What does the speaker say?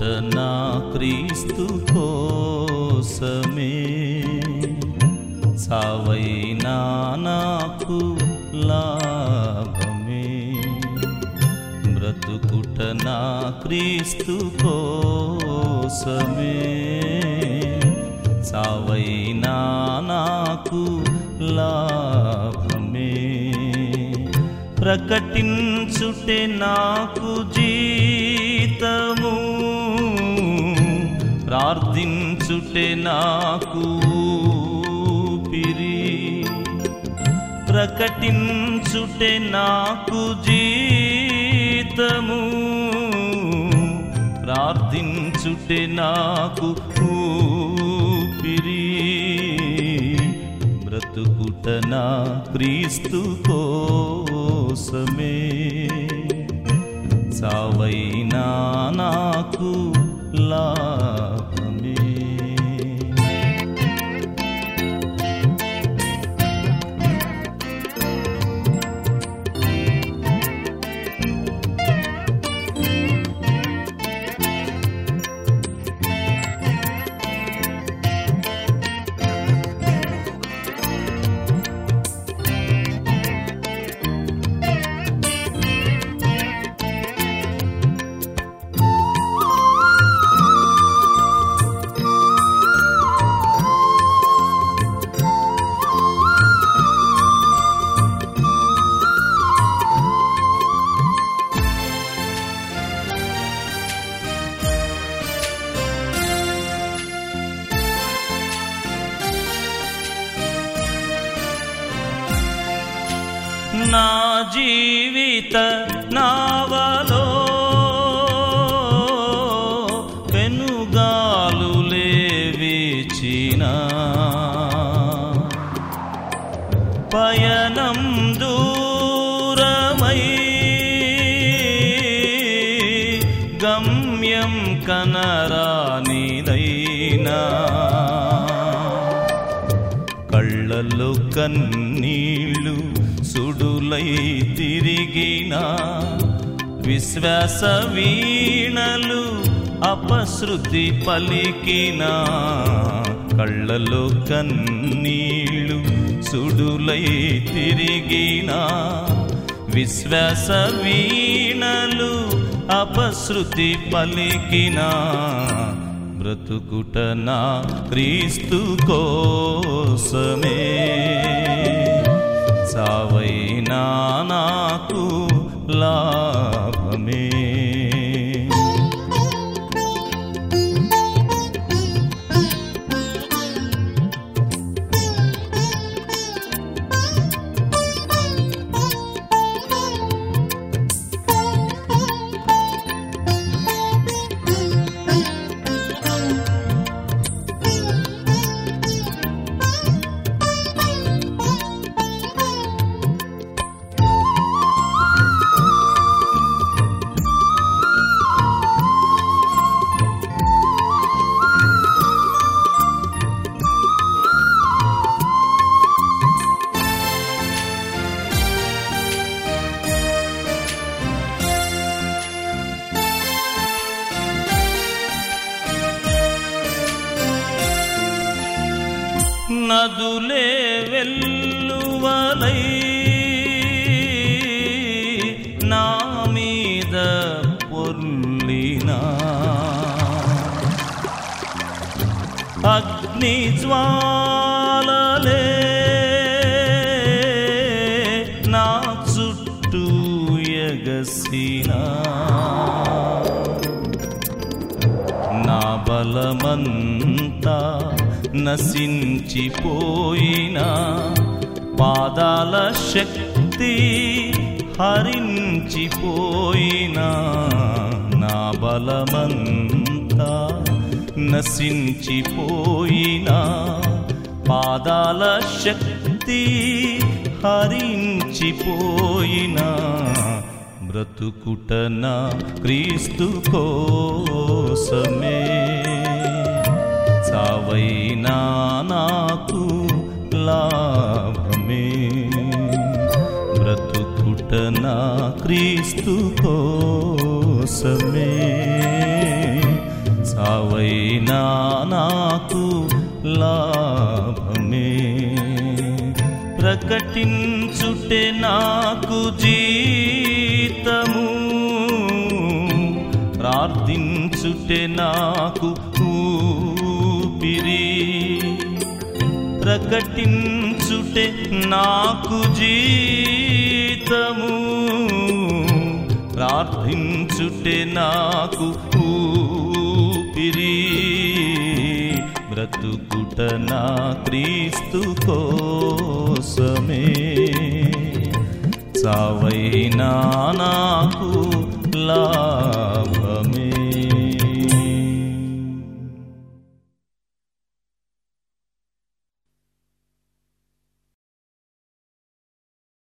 నా క్రీస్తు కోసమే సావైనా నాకు లాభమే బ్రతుకుట నా క్రీస్తు కోసమే సావైనా నాకు లాభమే ప్రకటించుటే నాకు జీతము ప్రార్థించుటే నాకు ఊపిరి ప్రకటించుటే నాకు జీతము ప్రార్థించుటే నాకు ఊపిరి బ్రతుకుట నా క్రీస్తు కోసమే సావైనా నాకు లాభమే నా జీవిత నావలో పెనుగాలులే వీచిన పయనం దూరమై గమ్యం కనరానిదైనా కళ్ళల్లో కన్నీళ్ళు సుడులై తిరిగిన విశ్వాస వీణలు అపశృతి పలికిన కళ్ళలో కన్నీళ్ళు సుడులై తిరిగిన విశ్వాస వీణలు అపశృతి పలికిన బ్రతుకుట నా క్రీస్తు కోసమే సావైనా నాకు లాభమే నదులే వెల్లువలై నా మీద పొర్లినా అగ్ని జ్వాలలే నా చుట్టూ ఎగసినా నా బలమంతా నశించిపోయినా పాదాల శక్తి హరించిపోయినా నా బలమంతా నశించిపోయినా పాదాల శక్తి హరించిపోయినా బ్రతుకుట నా క్రీస్తు కోసమే సావైనా నాకు లాభమే బ్రతుకుట నా క్రీస్తు కోసమే సావైనా నాకు లాభమే ప్రకటించుటే నాకు జీతము ప్రార్థించుటే నాకు ఊపిరి ప్రకటించుటే నాకు జీతము ప్రార్థించుటే నాకు ఊపిరి బ్రతుకుట నా క్రీస్తు కోసమే చావైనా నాకు లాభ